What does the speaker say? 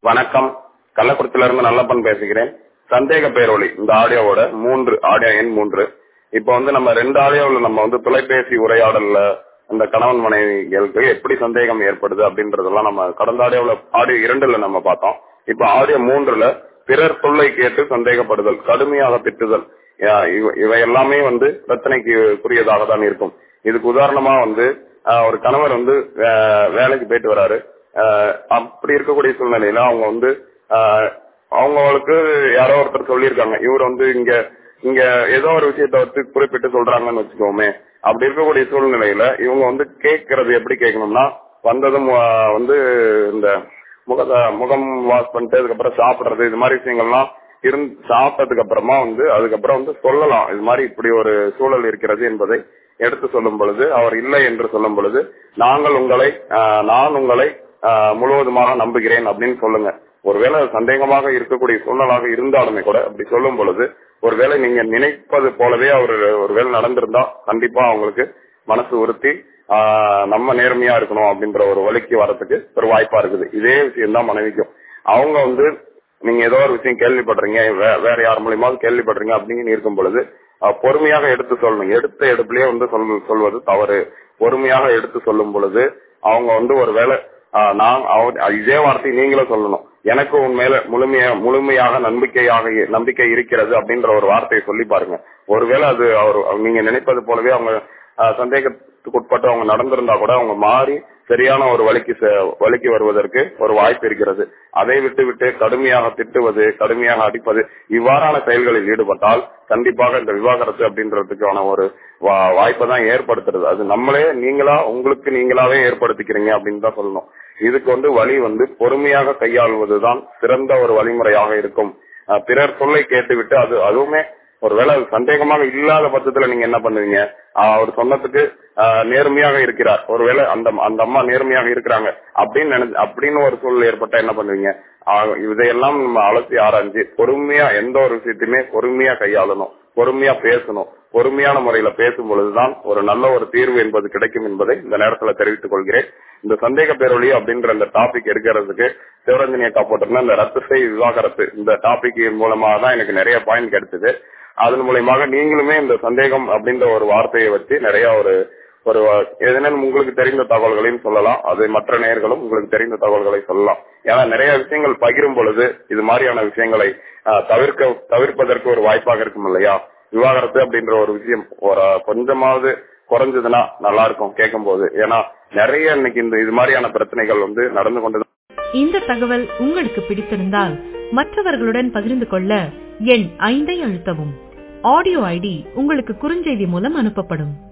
வணக்கம் கள்ளக்குறிச்சியில இருந்து நல்லப்பன் பேசுகிறேன் சந்தேக பேரொளி இந்த ஆடியோவோட மூன்று ஆடியோ எண் மூன்று இப்ப வந்து நம்ம ரெண்டு ஆடியோவில் நம்ம வந்து தொலைபேசி உரையாடல்ல அந்த கணவன் மனைவிகளுக்கு எப்படி சந்தேகம் ஏற்படுது அப்படின்றதெல்லாம் நம்ம கடந்த ஆடியோவில் ஆடியோ இரண்டுல நம்ம பார்த்தோம் இப்ப ஆடியோ மூன்றுல பிறர் சொல்லை கேட்டு சந்தேகப்படுதல் கடுமையாக திட்டுதல் அஹ் இவ- இவை எல்லாமே வந்து பிரச்சனைக்கு குறியதாக தான் இருக்கும் இதுக்கு உதாரணமா வந்து அஹ், ஒரு கணவர் வந்து வே- வேலைக்கு போயிட்டு வராரு அஹ், அப்படி இருக்கக்கூடிய சூழ்நிலையில அவங்க வந்து அஹ், அவங்களுக்கு யாரோ ஒருத்தர் சொல்லியிருக்காங்க இவர் வந்து இங்க இங்க ஏதோ ஒரு விஷயத்த வச்சு குறிப்பிட்டு சொல்றாங்கன்னு வச்சுக்கோமே அப்படி இருக்கக்கூடிய சூழ்நிலையில இவங்க வந்து கேட்கறது எப்படி கேட்கணும்னா வந்ததும் அஹ், வந்து இந்த முகத முகம் வாஷ் பண்ணிட்டு அதுக்கப்புறம் சாப்பிடுறது இது மாதிரி விஷயங்கள்லாம் இருந்து சாப்பிட்டதுக்கு அப்புறமா வந்து அதுக்கப்புறம் வந்து சொல்லலாம் இது மாதிரி இப்படி ஒரு சூழல் இருக்கிறது என்பதை எடுத்து சொல்லும் பொழுது அவர் இல்லை என்று சொல்லும் பொழுது நாங்கள் உங்களை ஆஹ், நான் உங்களை ஆஹ், முழுவதுமாக நம்புகிறேன் அப்படின்னு சொல்லுங்க ஒருவேளை சந்தேகமாக இருக்கக்கூடிய சூழ்நிலாக இருந்தாலுமே கூட அப்படி சொல்லும் பொழுது ஒருவேளை நீங்க நினைப்பது போலவே அவர் ஒருவேளை நடந்திருந்தா கண்டிப்பா அவங்களுக்கு மனசு உறுத்தி ஆஹ், நம்ம நேர்மையா இருக்கணும் அப்படின்ற ஒரு வழிக்கு வரதுக்கு ஒரு வாய்ப்பா இருக்குது இதே விஷயம் தான் மனைவிக்கும் அவங்க வந்து நீங்க ஏதோ ஒரு விஷயம் கேள்விப்படுறீங்க வே- வேற யார் மூலியமாவது கேள்விப்படுறீங்க அப்படின்னு இருக்கும் பொழுது அஹ், பொறுமையாக எடுத்து சொல்லணும் எடுத்த எடுப்புலயே வந்து சொல் சொல்வது தவறு பொறுமையாக எடுத்து சொல்லும் பொழுது அவங்க வந்து ஒருவேளை ஆஹ், நான் அவர் இதே வார்த்தை நீங்களும் சொல்லணும் எனக்கு உன் மேல முழுமையா முழுமையாக நம்பிக்கையாக நம்பிக்கை இருக்கிறது அப்படின்ற ஒரு வார்த்தையை சொல்லி பாருங்க ஒருவேளை அது அவர் நீங்க நினைப்பது போலவே அவங்க ஆஹ், சந்தேகத்துக்கு உட்பட்டு அவங்க நடந்திருந்தா கூட அவங்க மாறி சரியான ஒரு வழிக்கு செ- வழிக்கு வருவதற்கு ஒரு வாய்ப்பு இருக்கிறது அதை விட்டு விட்டு கடுமையாக திட்டுவது கடுமையாக அடிப்பது இவ்வாறான செயல்களில் ஈடுபட்டால் கண்டிப்பாக இந்த விவாகரத்து அப்படின்றதுக்கான ஒரு வா- வாய்ப்பை தான் ஏற்படுத்துறது அது நம்மளே நீங்களா உங்களுக்கு நீங்களாவே ஏற்படுத்திக்கிறீங்க அப்படின்னு தான் சொல்லணும் இதுக்கு வந்து வழி வந்து பொறுமையாக கையாளுவதுதான் சிறந்த ஒரு வழிமுறையாக இருக்கும் அஹ் பிறர் சொல்லை கேட்டுவிட்டு அது அதுவுமே ஒருவேளை அது சந்தேகமாக இல்லாத பட்சத்துல நீங்க என்ன பண்ணுவீங்க ஆஹ் அவர் சொன்னதுக்கு ஆஹ் நேர்மையாக இருக்கிறார் ஒருவேளை அந்த அந்த அம்மா நேர்மையாக இருக்கிறாங்க அப்படின்னு நினைச்சு அப்படின்னு ஒரு சூழல் ஏற்பட்டா என்ன பண்ணுவீங்க ஆஹ் இதையெல்லாம் நம்ம அலசி ஆராய்ஞ்சு பொறுமையா எந்த ஒரு விஷயத்தையுமே பொறுமையா கையாளணும் பொறுமையா பேசணும் பொறுமையான முறையில பேசும் பொழுதுதான் ஒரு நல்ல ஒரு தீர்வு என்பது கிடைக்கும் என்பதை இந்த நேரத்துல தெரிவித்துக் கொள்கிறேன் இந்த சந்தேக பேரொழி அப்படின்ற இந்த டாபிக் எடுக்கிறதுக்கு சிவரஞ்சனி அக்கா போட்டிருந்த இந்த ரத்து செய் விவாகரத்து இந்த டாபிக் மூலமாக தான் எனக்கு நிறைய பாயிண்ட் கிடைச்சது அதன் மூலயமாக நீங்களுமே இந்த சந்தேகம் அப்படின்ற ஒரு வார்த்தையை வச்சு நிறைய ஒரு ஒரு எதனும் உங்களுக்கு தெரிந்த தகவல்களையும் சொல்லலாம் அது மற்ற நேயர்களும் உங்களுக்கு தெரிந்த தகவல்களை சொல்லலாம் ஏன்னா நிறைய விஷயங்கள் பகிரும் பொழுது இது மாதிரியான விஷயங்களை ஆஹ், தவிர்க்க தவிர்ப்பதற்கு ஒரு வாய்ப்பாக இருக்கும் இல்லையா விவாகரத்து அப்படின்ற ஒரு விஷயம் ஒரு கொஞ்சமாவது குறைஞ்சதுன்னா நல்லா இருக்கும் கேட்கும் போது ஏன்னா நிறைய இன்னைக்கு இந்த இது மாதிரியான பிரச்சனைகள் வந்து நடந்து கொண்டு இந்த தகவல் உங்களுக்கு பிடித்திருந்தால் மற்றவர்களுடன் பகிர்ந்து கொள்ள எண் ஐந்தை அழுத்தவும் ஆடியோ ஐடி உங்களுக்கு குறுஞ்செய்தி மூலம் அனுப்பப்படும்